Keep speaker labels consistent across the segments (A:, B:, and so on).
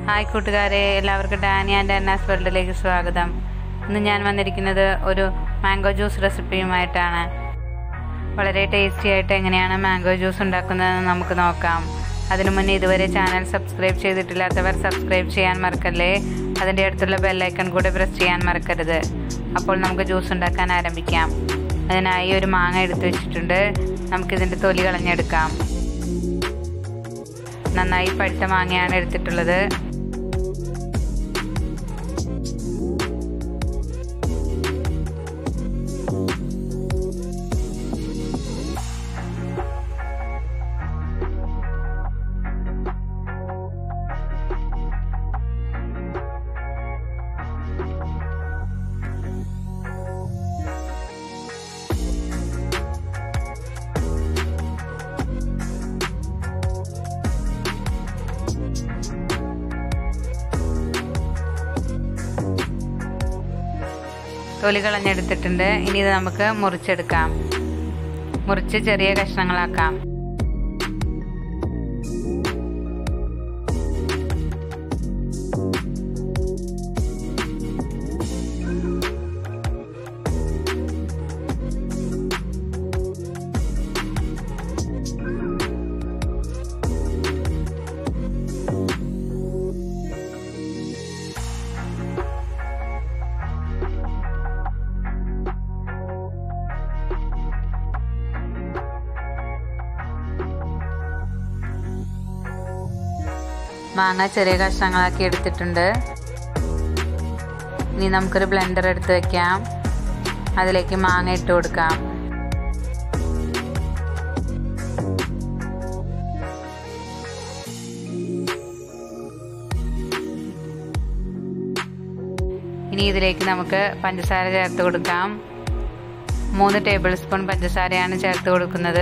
A: Hi കൂട്ടുകാരെ എല്ലാവർക്കും Dani and അന്നാസ് വേൾഡിലേക്ക് സ്വാഗതം ഇന്ന് ഞാൻ വന്നിരിക്കുന്നത് ഒരു മാംഗോ ജ്യൂസ് റെസിപ്പിയുമായിട്ടാണ് വളരെ ടേസ്റ്റി ആയിട്ട് എങ്ങനെയാണ് മാംഗോ ജ്യൂസ് ഉണ്ടാക്കുന്നതെന്ന് നമുക്ക് നോക്കാം അതിനു മുന്നേ ഇതുവരെ ചാനൽ സബ്സ്ക്രൈബ് ചെയ്തിട്ടില്ലാത്തവർ സബ്സ്ക്രൈബ് ചെയ്യാൻ മറക്കല്ലേ അതിൻ്റെ അടുത്തുള്ള ബെല്ലൈക്കൺ കൂടെ പ്രസ് ചെയ്യാൻ മറക്കരുത് അപ്പോൾ നമുക്ക് ജ്യൂസ് ഉണ്ടാക്കാൻ ആരംഭിക്കാം അതിനായി ഒരു മാങ്ങ എടുത്തു വെച്ചിട്ടുണ്ട് നമുക്കിതിൻ്റെ തൊലി കളഞ്ഞെടുക്കാം നന്നായി പഴുത്ത മാങ്ങയാണ് എടുത്തിട്ടുള്ളത് തൊലി കളഞ്ഞെടുത്തിട്ടുണ്ട് ഇനി ഇത് നമുക്ക് മുറിച്ചെടുക്കാം മുറിച്ച് ചെറിയ കഷ്ണങ്ങളാക്കാം മാങ്ങ ചെറിയ കഷ്ണങ്ങളാക്കി എടുത്തിട്ടുണ്ട് ഇനി നമുക്കൊരു ബ്ലെൻഡർ എടുത്ത് വെക്കാം അതിലേക്ക് മാങ്ങ ഇട്ട് കൊടുക്കാം ഇനി ഇതിലേക്ക് നമുക്ക് പഞ്ചസാര ചേർത്ത് കൊടുക്കാം മൂന്ന് ടേബിൾ സ്പൂൺ പഞ്ചസാരയാണ് ചേർത്ത് കൊടുക്കുന്നത്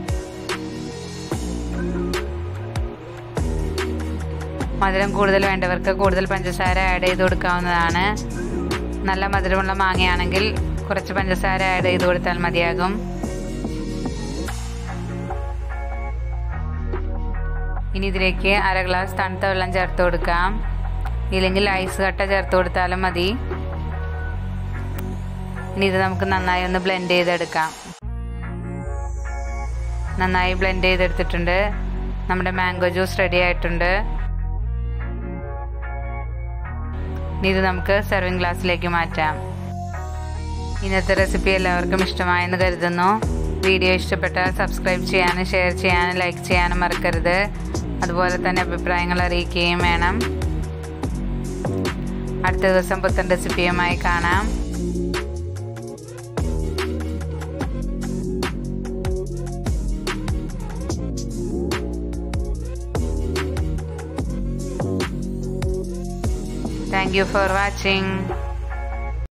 A: മധുരം കൂടുതൽ വേണ്ടവർക്ക് കൂടുതൽ പഞ്ചസാര ആഡ് ചെയ്ത് കൊടുക്കാവുന്നതാണ് നല്ല മധുരമുള്ള മാങ്ങയാണെങ്കിൽ കുറച്ച് പഞ്ചസാര ആഡ് ചെയ്ത് കൊടുത്താൽ മതിയാകും ഇനി ഇതിലേക്ക് അര ഗ്ലാസ് തണുത്ത വെള്ളം ചേർത്ത് കൊടുക്കാം ഇല്ലെങ്കിൽ ഐസ് കട്ട ചേർത്ത് കൊടുത്താലും മതി ഇനി ഇത് നമുക്ക് നന്നായി ഒന്ന് ബ്ലെൻഡ് ചെയ്തെടുക്കാം നന്നായി ബ്ലെൻഡ് ചെയ്തെടുത്തിട്ടുണ്ട് നമ്മുടെ മാംഗോ ജ്യൂസ് റെഡി ആയിട്ടുണ്ട് ഇനി ഇത് നമുക്ക് സെർവിങ് ഗ്ലാസ്സിലേക്ക് മാറ്റാം ഇന്നത്തെ റെസിപ്പി എല്ലാവർക്കും ഇഷ്ടമായെന്ന് കരുതുന്നു വീഡിയോ ഇഷ്ടപ്പെട്ടാൽ സബ്സ്ക്രൈബ് ചെയ്യാനും ഷെയർ ചെയ്യാനും ലൈക്ക് ചെയ്യാനും മറക്കരുത് അതുപോലെ തന്നെ അഭിപ്രായങ്ങൾ അറിയിക്കുകയും വേണം അടുത്ത ദിവസം പുത്തൻ റെസിപ്പിയുമായി കാണാം Thank you for watching.